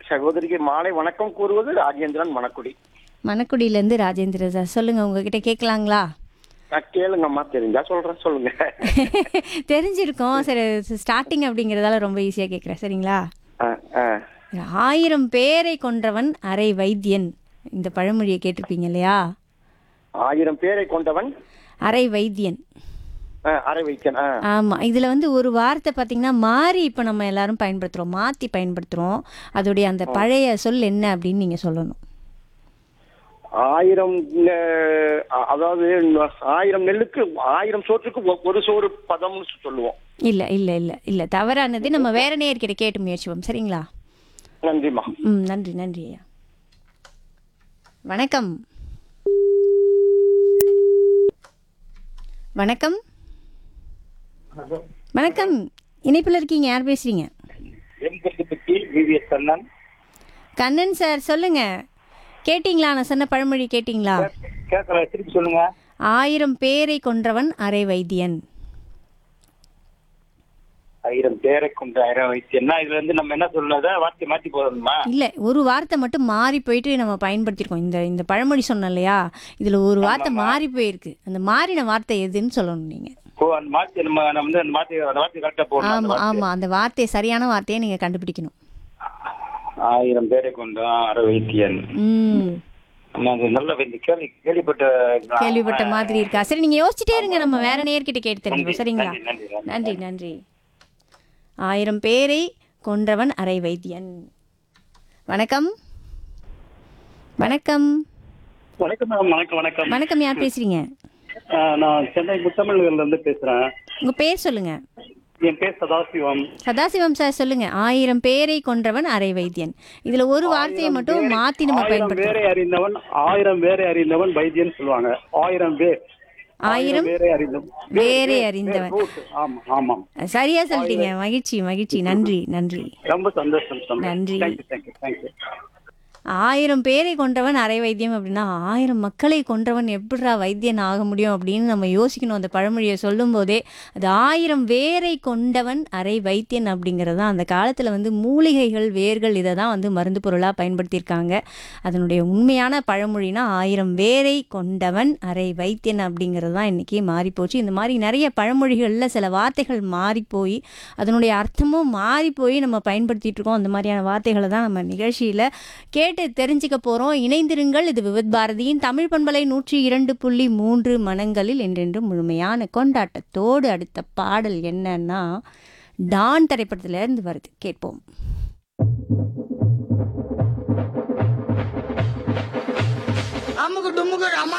சகோதரிக்கு மாலை வணக்கம் கூறுவது ராஜேந்திரன் மணக்குடி மணக்குடியிலேருந்து ராஜேந்திர சார் சொல்லுங்க உங்ககிட்ட கேட்கலாங்களா நான் கேளுங்கம்மா தெரிஞ்சா சொல்றேன் சொல்லுங்க தெரிஞ்சிருக்கோம் சரி ஸ்டார்டிங் அப்படிங்கிறதால ரொம்ப ஈஸியாக கேட்குறேன் சரிங்களா ஆ, ஆ. ஆயிரம் பேரை கொன்றவன் அரை வைத்தியன் இந்த பழமொழியை கேட்டிருப்பீங்க இல்லையா ஆயிரம் பேரை கொண்டவன் அரை வைத்தியன் ஆ, அரை வைக்கன் ஆ. ஆமாம் இதில் வந்து ஒரு வார்த்தை பார்த்தீங்கன்னா மாறி இப்போ நம்ம எல்லாரும் பயன்படுத்துகிறோம் மாற்றி பயன்படுத்துகிறோம் அதோடைய அந்த பழைய சொல் என்ன அப்படின்னு நீங்கள் சொல்லணும் ஆயிரம் அஹ், அதாவது ஆயிரம் நெல்லுக்கு ஆயிரம் சோற்றுக்கு ஒ- ஒரு சோறு பதம்னு சொல்லுவோம் இல்லை இல்லை இல்லை இல்லை தவறானது நம்ம வேற நேர்கிட்ட கேட்டு முயற்சிவோம் சரிங்களா நன்றிம்மா ம் நன்றி நன்றி ஐயா வணக்கம் வணக்கம் வணக்கம் இணைப்பில் இருக்கீங்க யார் பேசுறீங்க கண்ணன் சார் சொல்லுங்க கேட்டிங்களா நான் சொன்ன பழமொழி கேட்டிங்களா கேட்கல திருப்பி சொல்லுங்க ஆயிரம் பேரை கொன்றவன் அரை வைத்தியன் ஆயிரம் பேரை கொண்ட ஆயிரம் வயசு என்ன இதுல இருந்து நம்ம என்ன சொல்லணும்னா வார்த்தை மாத்தி போடணுமா இல்ல ஒரு வார்த்தை மட்டும் மாறி போயிட்டு நம்ம பயன்படுத்தியிருக்கோம் இந்த இந்த பழமொழி சொன்னோம் இல்லையா இதுல ஒரு வார்த்தை மாறி போயிருக்கு அந்த மாறின வார்த்தை எதுன்னு சொல்லணும் நீங்க ஓ அந்த மாத்தி நம்ம நம்ம வந்து அந்த மாத்தி அந்த வார்த்தை கரெக்டா போடணும் அந்த ஆமா வார்த்தை. ஆமா அந்த வார்த்தையை சரியான வார்த்தையை நீங்க கண்டுபிடிக்கணும் ஆயிரம் பேரை கொண்ட அரை வைத்தியன் ம் நம்ம அது நல்ல இந்த கேள்வி கேள்விப்பட்ட கேள்விப்பட்ட மாதிரி இருக்கா சரி நீங்க யோசிச்சுட்டே இருங்க நம்ம வேற நேர்கிட்ட கேட்டு தெரிஞ்சுக்கோ சரிங்களா நன்றி, நன்றி, நன்றி. நன்றி நன்றி ஆயிரம் பேரை கொன்றவன் அரை வைத்தியன் வணக்கம் வணக்கம் வணக்கம் மேம் வணக்கம் வணக்கம் வணக்கம் யார் பேசுறீங்க ஆ, நான் சென்னை முத்தமிழ்கள்ல இருந்து பேசுறேன் உங்க பேர் சொல்லுங்க என் பேர் சதாசிவம் சதாசிவம் சார் சொல்லுங்க ஆயிரம் பேரை கொன்றவன் அரை வைத்தியன் இதுல ஒரு வார்த்தையை மட்டும் மாத்தி நம்ம ஆயிரம் பயன்படுத்தணும் பேரை அறிந்தவன் ஆயிரம் பேரை அறிந்தவன் வைத்தியன் சொல்லுவாங்க ஆயிரம் பேர் ஆயிரம் பேரை அறிந்தவன் வேரை அறிந்தவன் root. ஆமா ஆமாம் சரியா சொல்லிட்டீங்க மகிழ்ச்சி மகிழ்ச்சி நன்றி நன்றி ரொம்ப சந்தோஷம் நன்றி. தேங்க்யூ தேங்க்யூ தேங்க்யூ ஆயிரம் பேரை கொன்றவன் அரை வைத்தியம் அப்படின்னா ஆயிரம் மக்களை கொன்றவன் எப்படிடா வைத்தியன் ஆக முடியும் அப்படின்னு நம்ம யோசிக்கணும் அந்த பழமொழியை சொல்லும் போதே அது ஆயிரம் வேரை கொண்டவன் அரை வைத்தியன் அப்படிங்கிறது தான் அந்த காலத்தில் வந்து மூலிகைகள் வேர்கள் இதை தான் வந்து மருந்து பொருளாக பயன்படுத்தியிருக்காங்க அதனுடைய உண்மையான பழமொழினா ஆயிரம் வேரை கொண்டவன் அரை வைத்தியன் அப்படிங்கிறது தான் இன்றைக்கி மாறிப்போச்சு இந்த மாதிரி நிறைய பழமொழிகளில் சில வார்த்தைகள் மாறிப்போய் அதனுடைய அர்த்தமும் மாறி போய் நம்ம பயன்படுத்திட்டு இருக்கோம் அந்த மாதிரியான வார்த்தைகளை தான் நம்ம நிகழ்ச்சியில் கேட்டு தெரிஞ்சுக்க போகிறோம் இணைந்திருங்கள் இது விவித் பாரதியின் தமிழ் பண்பலை நூற்றி இரண்டு புள்ளி மூன்று மனங்களில் என்றென்று முழுமையான கொண்டாட்டத்தோடு அடுத்த பாடல் என்னன்னா டான் திரைப்படத்துல இருந்து வருது கேட்போம் அமுக்கு டுமுக்கு அம்மா